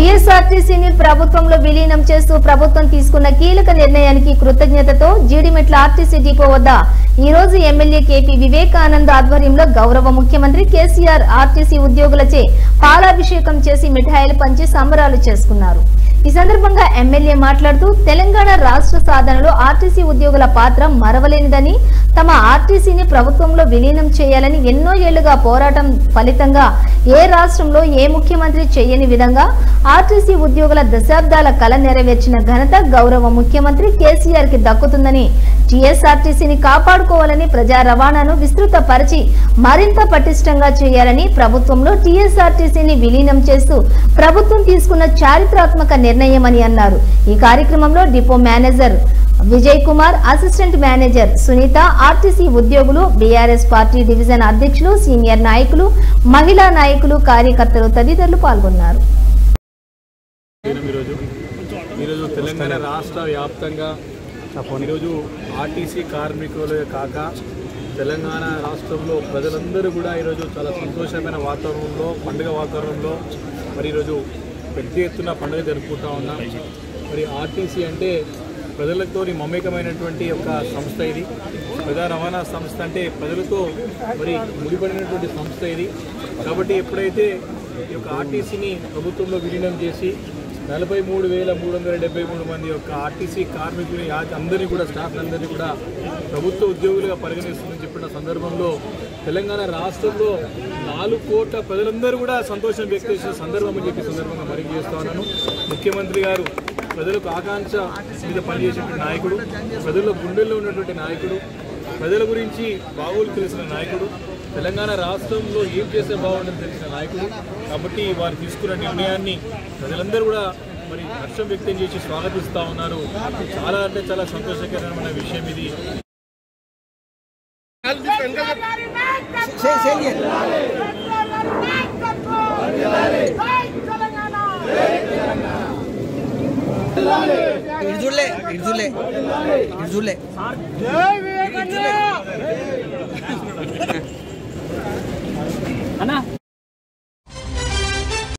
టీఎస్ఆర్టీసీని ప్రభుత్వంలో విలీనం చేస్తూ ప్రభుత్వం తీసుకున్న కీలక నిర్ణయానికి కృతజ్ఞతతో జీడిమెట్ల ఆర్టీసీ డిపో వద్ద ఈ రోజు ఎమ్మెల్యే కేపీ వివేకానంద్ ఆధ్వర్యంలో గౌరవ ముఖ్యమంత్రి కేసీఆర్ ఆర్టీసీ ఉద్యోగులచే పాలాభిషేకం చేసి మిఠాయిలు పంచి సంబరాలు చేసుకున్నారు ఈ సందర్భంగా ఎమ్మెల్యే మాట్లాడుతూ తెలంగాణ రాష్ట్ర సాధనలో ఆర్టీసీ ఉద్యోగుల పాత్ర మరవలేనిదని తమ ఆర్టీసీని ప్రభుత్వంలో విలీనం చేయాలని ఎన్నో ఏళ్లుగా పోరాటం ఫలితంగా ఏ రాష్ట్రంలో ఏ ముఖ్యమంత్రి చేయని విధంగా ఆర్టీసీ ఉద్యోగుల దశాబ్దాల కల నెరవేర్చిన ఘనత గౌరవ ముఖ్యమంత్రి కేసీఆర్ కి దక్కుతుందని టీఎస్ఆర్టీసీని కాపాడుకోవాలని ప్రజా రవాణాను విస్తృతపరిచి మరింత పటిష్టంగా చేయాలని ప్రభుత్వంలో టీఎస్ఆర్టీసీని విలీనం చేస్తూ ప్రభుత్వం తీసుకున్న చారిత్రాత్మక నిర్ణయమని అన్నారు ఈ కార్యక్రమంలో depot manager Vijay Kumar assistant manager Sunitha RTC ఉద్యోగులు బీఆర్ఎస్ పార్టీ డివిజన్ అధ్యక్షులు సీనియర్ నాయకులు మహిళా నాయకులు కార్యకర్తలు తదితరులు పాల్గొన్నారు దినం ఈరోజు ఈరోజు తెలంగాణ రాష్ట్ర వ్యాప్తంగా ఈరోజు ఆర్టీసీ కార్మికులే కాక తెలంగాణ రాష్ట్రంలో ప్రజలందరూ కూడా ఈరోజు చాలా సంతోషమైన వాతావరణంలో పండుగ వాతావరణంలో మరి ఈరోజు పెద్ద ఎత్తున పండుగ జరుపుకుంటా ఉన్నాం మరి ఆర్టీసీ అంటే ప్రజలతో మమేకమైనటువంటి ఒక సంస్థ ఇది ప్రజా రవాణా సంస్థ అంటే ప్రజలతో మరి ముడిపడినటువంటి సంస్థ ఇది కాబట్టి ఎప్పుడైతే ఈ యొక్క ఆర్టీసీని ప్రభుత్వంలో విలీనం చేసి నలభై మూడు వేల మూడు వందల డెబ్బై మూడు మంది యొక్క ఆర్టీసీ కార్మికుని యా- అందరినీ కూడా స్టాఫ్ అందరినీ కూడా ప్రభుత్వ ఉద్యోగులుగా పరిగణిస్తుందని చెప్పిన సందర్భంలో తెలంగాణ రాష్ట్రంలో నాలుగు కోట్ల ప్రజలందరూ కూడా సంతోషం వ్యక్తం చేసిన సందర్భం అని చెప్పి సందర్భంగా మరింత చేస్తా ఉన్నాను ముఖ్యమంత్రి గారు ప్రజలకు ఆకాంక్ష మీద పనిచేసేటువంటి నాయకుడు ప్రజల గుండెల్లో ఉన్నటువంటి నాయకుడు ప్రజల గురించి బాగోలు తెలిసిన నాయకుడు తెలంగాణ రాష్ట్రంలో ఏం చేస్తే బాగుంటుందని తెలిసిన నాయకుడు కాబట్టి వారు తీసుకున్న నిర్ణయాన్ని ప్రజలందరూ కూడా మరి హర్షం వ్యక్తం చేసి స్వాగతిస్తూ ఉన్నారు చాలా అంటే చాలా సంతోషకరమైన విషయం ఇది ఇడుజులే ఇడుజులే ఇడుజులే అన్నా